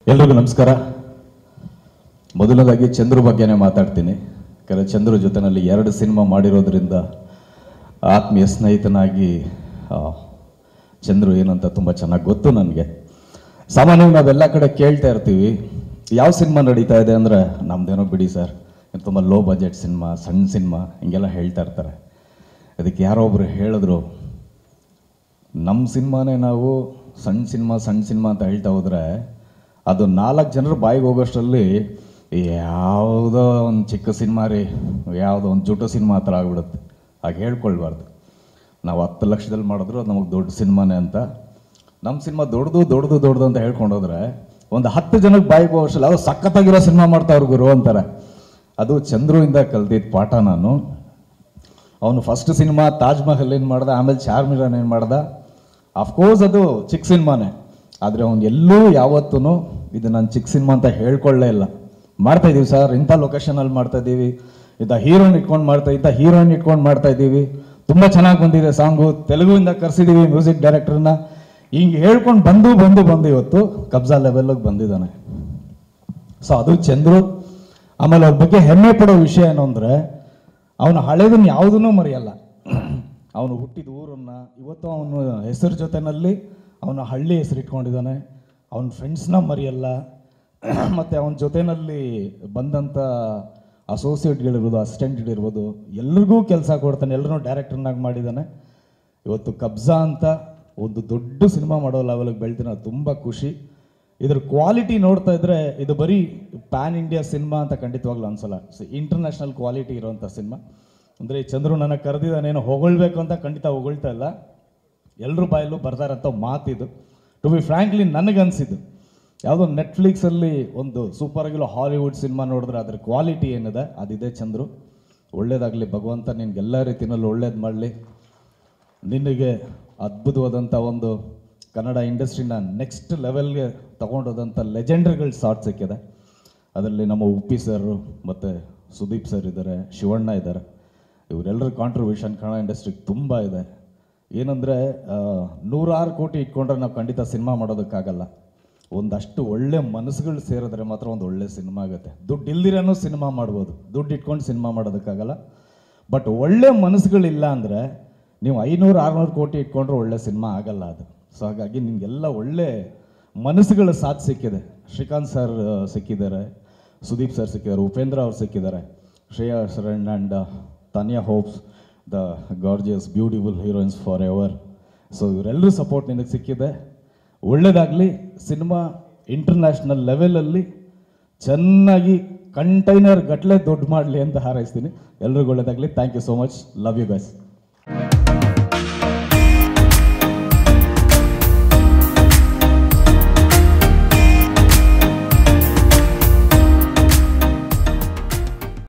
ಎಲ್ರಿಗೂ ನಮಸ್ಕಾರ ಮೊದಲನೇದಾಗಿ ಚಂದ್ರು ಬಗ್ಗೆನೇ ಮಾತಾಡ್ತೀನಿ ಯಾಕಂದರೆ ಚಂದ್ರು ಜೊತೆನಲ್ಲಿ ಎರಡು ಸಿನಿಮಾ ಮಾಡಿರೋದ್ರಿಂದ ಆತ್ಮೀಯ ಸ್ನೇಹಿತನಾಗಿ ಆ, ಚಂದ್ರು ಏನಂತ ತುಂಬ ಚೆನ್ನಾಗಿ ಗೊತ್ತು ನನಗೆ ಸಾಮಾನ್ಯವಾಗಿ ನಾವೆಲ್ಲ ಕಡೆ ಕೇಳ್ತಾ ಇರ್ತೀವಿ ಯಾವ ಸಿನಿಮಾ ನಡೀತಾ ಇದೆ ಅಂದರೆ ನಮ್ದೇನೋ ಬಿಡಿ ಸರ್ ಇದು ತುಂಬ ಲೋ ಬಜೆಟ್ ಸಿನಿಮಾ ಸಣ್ಣ ಸಿನಿಮಾ ಹಿಂಗೆಲ್ಲ ಹೇಳ್ತಾ ಇರ್ತಾರೆ ಅದಕ್ಕೆ ಯಾರೋ ಒಬ್ರು ಹೇಳಿದ್ರು ನಮ್ಮ ಸಿನಿಮಾನೇ ನಾವು ಸಣ್ಣ ಸಿನಿಮಾ ಸಣ್ಣ ಸಿನಿಮಾ ಅಂತ ಹೇಳ್ತಾ ಹೋದರೆ ಅದು ನಾಲ್ಕು ಜನರು ಬಾಯಿಗೆ ಹೋಗೋಷ್ಟರಲ್ಲಿ ಯಾವುದೋ ಒಂದು ಚಿಕ್ಕ ಸಿನಿಮಾ ರೀ ಯಾವುದೋ ಒಂದು ಜುಟು ಸಿನಿಮಾ ಆ ಥರ ಆಗ್ಬಿಡುತ್ತೆ ಹಾಗೆ ಹೇಳ್ಕೊಳ್ಬಾರ್ದು ನಾವು ಹತ್ತು ಲಕ್ಷದಲ್ಲಿ ಮಾಡಿದ್ರು ಅದು ನಮಗೆ ದೊಡ್ಡ ಸಿನಿಮಾನೇ ಅಂತ ನಮ್ಮ ಸಿನಿಮಾ ದೊಡ್ಡದು ದೊಡ್ಡದು ದೊಡ್ಡದು ಅಂತ ಹೇಳ್ಕೊಂಡೋದ್ರೆ ಒಂದು ಹತ್ತು ಜನಕ್ಕೆ ಬಾಯಿಗೆ ಹೋಗೋಷ್ಟಲ್ಲ ಅದು ಸಖತ್ತಾಗಿರೋ ಸಿನಿಮಾ ಮಾಡ್ತಾವ್ರು ಗುರು ಅಂತಾರೆ ಅದು ಚಂದ್ರುವಿಂದ ಕಲ್ತಿದ್ದ ಪಾಠ ನಾನು ಅವನು ಫಸ್ಟ್ ಸಿನಿಮಾ ತಾಜ್ ಮಹಲ್ ಏನು ಮಾಡ್ದ ಆಮೇಲೆ ಚಾರ್ಮಿರಾನ್ ಏನು ಮಾಡ್ದ ಅಫ್ಕೋರ್ಸ್ ಅದು ಚಿಕ್ಕ ಸಿನಿಮಾನೇ ಆದರೆ ಅವ್ನು ಎಲ್ಲೂ ಯಾವತ್ತೂ ಇದು ನಾನು ಚಿಕ್ಕ ಸಿನಿಮಾ ಅಂತ ಹೇಳ್ಕೊಳ್ಳೇ ಇಲ್ಲ ಮಾಡ್ತಾ ಇದೀವಿ ಸರ್ ಇಂಥ ಲೊಕೇಶನಲ್ಲಿ ಮಾಡ್ತಾ ಇದ್ದೀವಿ ಇಂಥ ಹೀರೋಯಿನ್ ಇಟ್ಕೊಂಡು ಮಾಡ್ತಾ ಇಂಥ ಹೀರೋಯಿನ್ ಇಟ್ಕೊಂಡು ಮಾಡ್ತಾ ಇದ್ದೀವಿ ತುಂಬ ಚೆನ್ನಾಗಿ ಬಂದಿದೆ ಸಾಂಗು ತೆಲುಗುವಿಂದ ಕರೆಸಿದ್ದೀವಿ ಮ್ಯೂಸಿಕ್ ಡೈರೆಕ್ಟರ್ನ ಹಿಂಗೆ ಹೇಳ್ಕೊಂಡು ಬಂದು ಬಂದು ಬಂದು ಇವತ್ತು ಕಬ್ಜಾ ಲೆವೆಲ್ಗೆ ಬಂದಿದ್ದಾನೆ ಸೊ ಅದು ಚಂದ್ರು ಆಮೇಲೆ ಅವ್ರ ಬಗ್ಗೆ ಹೆಮ್ಮೆ ಪಡೋ ವಿಷಯ ಏನು ಅಂದರೆ ಅವನು ಹಳೇದನ್ನ ಯಾವುದನ್ನೂ ಮರೆಯಲ್ಲ ಅವನು ಹುಟ್ಟಿದ ಊರನ್ನ ಇವತ್ತು ಅವನು ಹೆಸರು ಜೊತೆನಲ್ಲಿ ಅವನ ಹಳ್ಳಿ ಹೆಸರು ಇಟ್ಕೊಂಡಿದ್ದಾನೆ ಅವನ ಫ್ರೆಂಡ್ಸ್ನ ಮರೆಯಲ್ಲ ಮತ್ತು ಅವನ ಜೊತೆನಲ್ಲಿ ಬಂದಂಥ ಅಸೋಸಿಯೇಟ್ಗಳಿರ್ಬೋದು ಅಸಿಸ್ಟೆಂಟ್ಗಳಿರ್ಬೋದು ಎಲ್ರಿಗೂ ಕೆಲಸ ಕೊಡ್ತಾನೆ ಎಲ್ಲರೂ ಡೈರೆಕ್ಟರ್ನಾಗಿ ಮಾಡಿದ್ದಾನೆ ಇವತ್ತು ಕಬ್ಜಾ ಅಂತ ಒಂದು ದೊಡ್ಡ ಸಿನಿಮಾ ಮಾಡೋ ಲೆವೆಲ್ಗೆ ಬೆಳ್ತೀನಿ ಅದು ತುಂಬ ಖುಷಿ ಇದ್ರ ಕ್ವಾಲಿಟಿ ನೋಡ್ತಾ ಇದ್ರೆ ಇದು ಬರೀ ಪ್ಯಾನ್ ಇಂಡಿಯಾ ಸಿನಿಮಾ ಅಂತ ಖಂಡಿತವಾಗ್ಲೂ ಅನ್ಸಲ್ಲ ಇಂಟರ್ನ್ಯಾಷನಲ್ ಕ್ವಾಲಿಟಿ ಇರೋಂಥ ಸಿನಿಮಾ ಅಂದರೆ ಚಂದ್ರು ನನಗೆ ಕರೆದಿದ್ದಾನೇನೋ ಹೊಗಳ್ಬೇಕು ಅಂತ ಖಂಡಿತ ಹೊಗಳ್ತಾ ಇಲ್ಲ ಎಲ್ಲರ ಬಾಯಲ್ಲೂ ಬರ್ತಾರಂಥ ಮಾತಿದು ಟು ಬಿ ಫ್ರ್ಯಾಂಕ್ಲಿ ನನಗನ್ಸಿದ್ದು ಯಾವುದೋ ನೆಟ್ಫ್ಲಿಕ್ಸಲ್ಲಿ ಒಂದು ಸೂಪರ್ ಆಗಿರೋ ಹಾಲಿವುಡ್ ಸಿನಿಮಾ ನೋಡಿದ್ರೆ ಅದ್ರ ಕ್ವಾಲಿಟಿ ಏನಿದೆ ಅದಿದೆ ಚಂದ್ರು ಒಳ್ಳೇದಾಗಲಿ ಭಗವಂತ ನಿನ್ಗೆಲ್ಲ ರೀತಿಯಲ್ಲಿ ಒಳ್ಳೇದು ಮಾಡಲಿ ನಿನಗೆ ಅದ್ಭುತವಾದಂಥ ಒಂದು ಕನ್ನಡ ಇಂಡಸ್ಟ್ರಿನ ನೆಕ್ಸ್ಟ್ ಲೆವೆಲ್ಗೆ ತಗೊಂಡೋದಂಥ ಲೆಜೆಂಡ್ರಿಗಳ ಸಾಟ್ ಸಿಕ್ಕಿದೆ ಅದರಲ್ಲಿ ನಮ್ಮ ಉಪ್ಪಿ ಸರ್ ಮತ್ತು ಸುದೀಪ್ ಸರ್ ಇದ್ದಾರೆ ಶಿವಣ್ಣ ಇದ್ದಾರೆ ಇವರೆಲ್ಲರ ಕಾಂಟ್ರಿಬ್ಯೂಷನ್ ಕನ್ನಡ ಇಂಡಸ್ಟ್ರಿಗೆ ತುಂಬ ಇದೆ ಏನಂದರೆ ನೂರಾರು ಕೋಟಿ ಇಟ್ಕೊಂಡ್ರೆ ನಾವು ಖಂಡಿತ ಸಿನಿಮಾ ಮಾಡೋದಕ್ಕಾಗಲ್ಲ ಒಂದಷ್ಟು ಒಳ್ಳೆ ಮನಸ್ಸುಗಳು ಸೇರಿದ್ರೆ ಮಾತ್ರ ಒಂದು ಒಳ್ಳೆ ಸಿನಿಮಾ ಆಗುತ್ತೆ ದುಡ್ಡು ಇಲ್ದಿರನೂ ಸಿನಿಮಾ ಮಾಡ್ಬೋದು ದುಡ್ಡು ಇಟ್ಕೊಂಡು ಸಿನಿಮಾ ಮಾಡೋದಕ್ಕಾಗಲ್ಲ ಬಟ್ ಒಳ್ಳೆ ಮನಸ್ಸುಗಳಿಲ್ಲ ಅಂದರೆ ನೀವು ಐನೂರು ಆರುನೂರು ಕೋಟಿ ಇಟ್ಕೊಂಡ್ರೆ ಒಳ್ಳೆ ಸಿನಿಮಾ ಆಗಲ್ಲ ಅದು ಸೊ ಹಾಗಾಗಿ ನಿಮಗೆಲ್ಲ ಒಳ್ಳೆ ಮನಸ್ಸುಗಳ ಸಾಥ್ ಸಿಕ್ಕಿದೆ ಶ್ರೀಕಾಂತ್ ಸರ್ ಸಿಕ್ಕಿದ್ದಾರೆ ಸುದೀಪ್ ಸರ್ ಸಿಕ್ಕಿದ್ದಾರೆ ಉಪೇಂದ್ರ ಅವ್ರು ಸಿಕ್ಕಿದ್ದಾರೆ Shreya Sharan and Tanya Hopes the gorgeous beautiful heroines forever so ಇವರೆಲ್ಲರೂ ಸಪೋರ್ಟ್ ನಿನಗೆ ಸಿಕ್ಕಿದೆ ಒಳ್ಳೇದಾಗಲಿ ಸಿನಿಮಾ ಇಂಟರ್ನ್ಯಾಷನಲ್ ಲೆವೆಲಲ್ಲಿ ಚೆನ್ನಾಗಿ ಕಂಟೈನರ್ ಗಟ್ಟಲೆ ದೊಡ್ಡ ಮಾಡಲಿ ಅಂತ ಹಾರೈಸ್ತೀನಿ ಎಲ್ರಿಗೂ ಒಳ್ಳೇದಾಗಲಿ thank you so much love you guys